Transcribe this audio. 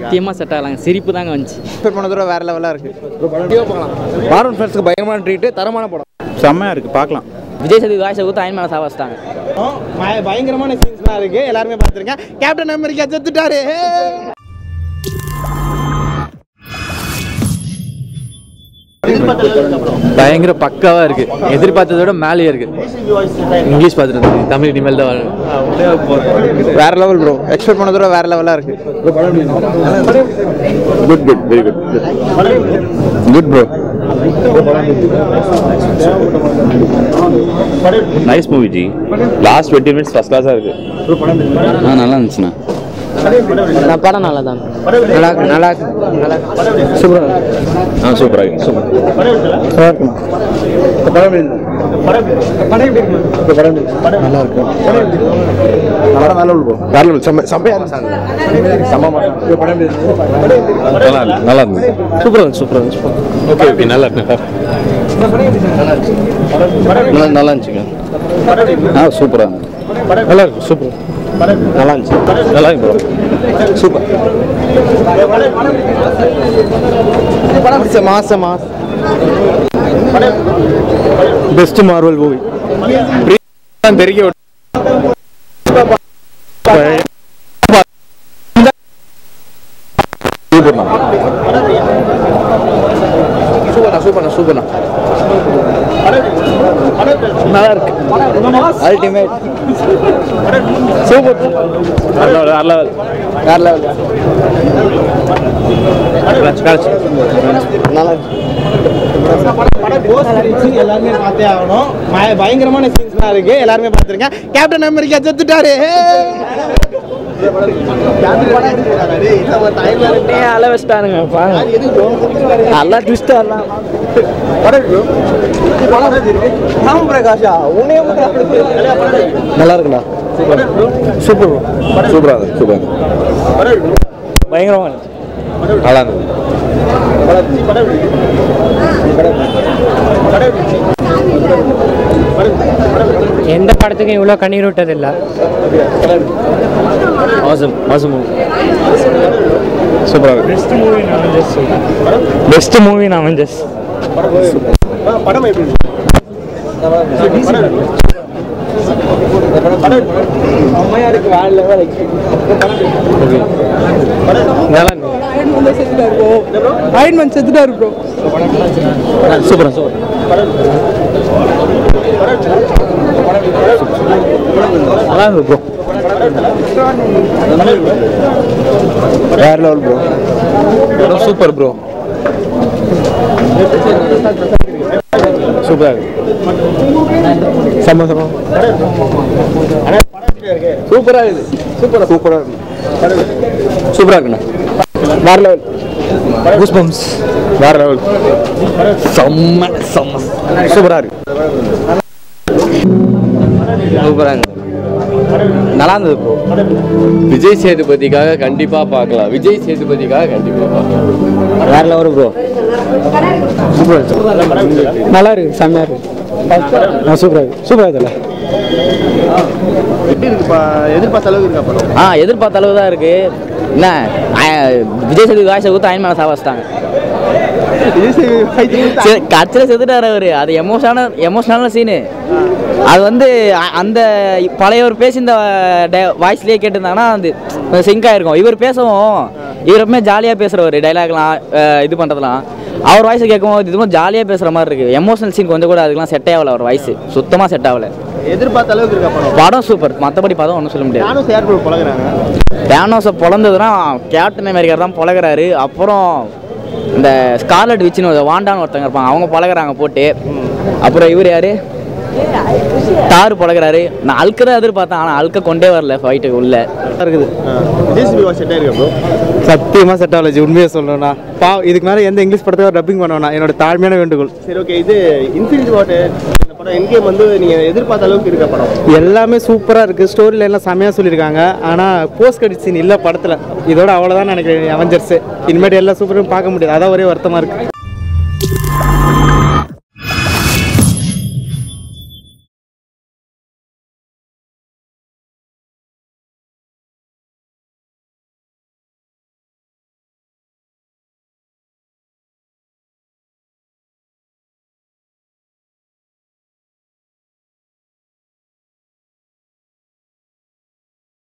சத்தியமாக செட் ஆகலாங்க சிரிப்பு தாங்க வந்துச்சு எக்ஸ்பெக்ட் பண்ண தடவை வேற லெவலாக இருக்கு மாரன் ஃப்ரெண்ட்ஸ்க்கு பயங்கரமான ட்ரீட்டு தரமான படம் செம்மையாக இருக்குது பார்க்கலாம் விஜய் சேதுபதி வாய்ஸை கொடுத்து அயன் மேலே சாவச்சிட்டாங்க பயங்கரமான சீன்ஸ்லாம் இருக்கு எல்லாருமே பார்த்துருக்கேன் கேப்டன் அமெரிக்கா செத்துட்டாரு பயங்கர பக்காவாக இருக்கு எதிர்பார்த்ததை விட மேலேயே இருக்கு இங்கிலீஷ் பார்த்துட்டு இருந்தது தமிழ் இனிமேல் தான் வரும். வேற லெவல் ப்ரோ எக்ஸ்பெக்ட் பண்ண தடவை வேற லெவலாக இருக்கு good good very good good bro nice movie ji last twenty minutes first கிளாஸாக இருக்கு ஆ நல்லா இருந்துச்சுண்ணா நான் படம் நல்லா தான் நல்லா இருக்கு நல்லா இருக்கு நல்லா சூப்பராக ஆ சூப்பராக சூப்பர் நல்லா இருக்கு நல்லா இருக்கு சூப்பராக இருந்துச்சு சூப்பராக இருந்துச்சு ஓகே ஓகே நல்லா இருக்கு நல்லா நல்லா இருந்துச்சுங்க ஆ சூப்பராக இருந்துச்சு நல்லா இருக்கு சூப்பர் நல்லா இருந்துச்சு நல்லா இருக்கு ப்ரோ சூப்பர் மாசம் மாசம் பெஸ்ட் மார்வல் மூவி பெருகி சூப்பர்ண்ணா சூப்பர்ண்ணா சூப்பர்ண்ணா நல்லா இருக்கு அல்டிமேட் சூப்பர் நல்ல நல்ல வேற லெவல் நல்லா எல்லாருமே பார்த்தே ஆகணும் மய- பயங்கரமான சீன்ஸ்லாம் இருக்கு எல்லாருமே பார்த்துருக்கேன் கேப்டன் அமெரிக்கா செத்துட்டாரு அள வச்சிட்டானுங்க நல்லா ட்விஸ்ட் எல்லாம் நல்லா இருக்குண்ணா சூப்பர் சூப்பராக இருக்கு சூப்பர் பயங்கரமாக நல்லா இருந்தது எந்த படத்துக்கும் இவ்வளோ கண்ணீர் விட்டது இல்லை awesome awesome சூப்பராக இருக்கு பெஸ்ட் மூவி நான் ஜஸ்ட் பெஸ்ட் மூவி நான் ஜஸ்ட் நல்லா அயன்மேன் செத்துட்டாரு ப்ரோ சூப்பர் சூப்பர் நல்லா இருக்கு ப்ரோ வேற லெவல் ப்ரோ சூப்பர் ப்ரோ சூப்பராக இருக்கு செம்ம செம்ம சூப்பராக இருக்குது சூப்பராக சூப்பராக இருக்கு சூப்பராக இருக்குண்ணா வேற லெவல் கூஸ் பம்ப்ஸ் வேற லெவல் செம்ம செம்ம சூப்பராக இருக்கு சூப்பராக இருந்தது நல்லா இருந்தது ப்ரோ விஜய் சேதுபதிக்காக கண்டிப்பாக பார்க்கலாம் விஜய் சேதுபதிக்காக கண்டிப்பாக பார்க்கலாம் வேற லெவல் ப்ரோ நல்லா இருக்கு செம்மையா இருக்கு சூப்பராக இருக்கு சூப்பராக இருக்குல்ல எப்படி இருக்குப்பா எதிர்பார்த்த அளவுக்கு இருக்கா படம் ஆ எதிர்பார்த்த அளவு தான் இருக்கு என்ன அய- விஜய் சேதுபதி வாய்ஸை கொடுத்து அயன் மேலே சாவச்சிட்டாங்க கட்சியில் செத்துட்டாரு அவரு அது எமோஷனான எமோஷனலான சீனு அது வந்து அ- அந்த பழையவர் பேசி இந்த வாய்ஸ்லேயே கேட்டிருந்தாங்கன்னா அது சிங்க் ஆயிருக்கும் இவர் பேசவும் இவர் எப்பவுமே ஜாலியாக பேசுகிறவர் டைலாக்லாம் இது பண்ணுறதுலாம் அவர் வாய்ஸை கேட்கும்போது இதுவும் ஜாலியாக பேசுகிற மாதிரி இருக்குது எமோஷனல் சீன் கொஞ்சம் கூட அதுக்கெல்லாம் செட் ஆகல அவர் வாய்ஸ் சுத்தமாக செட் ஆகல எதிர்பார்த்த அளவுக்கு இருக்கா படம் படம் சூப்பர் மற்றபடி படம் ஒன்றும் சொல்ல முடியாது நானும் சேர் ப்ரோ பழகுறாங்க டேனோஸை பொழந்ததுன்னா கேப்டன் அமெரிக்கா தான் பொழகிறாரு அப்புறம் இந்த ஸ்கார்லட் விச்சுன்னு வாண்டான்னு ஒருத்தங்க இருப்பாங்க அவங்க பழகுறாங்க போட்டு அப்புறம் இவர் யாரு தாரு பழகுறாரு நான் அல்க்கு தான் எதிர்பார்த்தேன் ஆனால் அல்க கொண்டே வரல ஃபைட்டுக்கு உள்ள இருக்குது ஜிசிபி வாட்ச் செட் ஆயிருக்கா ப்ரோ சத்தியமாக செட் ஆகல உண்மையாக சொல்லணும்னா பா இதுக்கு மேலே எந்த இங்கிலீஷ் படத்தை டப்பிங் பண்ணுவேண்ணா என்னோட தாழ்மையான வேண்டுகோள் சரி ஓகே இது இன்ஃபினிட்டி வாட் இந்த படம் என்கேம் வந்து நீங்க எதிர்பார்த்த அளவுக்கு இருக்க படம் எல்லாமே சூப்பராக இருக்குது ஸ்டோரியில் எல்லாம் செமையாக சொல்லியிருக்காங்க ஆனால் போஸ்ட் கிரெடிட் சீன் இல்லை படத்தில் இதோட அவ்வளோதான் நினைக்கிறேன் அவெஞ்சர்ஸ் இனிமேட்டு எல்லா சூப்பரும் பார்க்க முடியாது அதான் ஒரே வருத்தமாக இருக்குது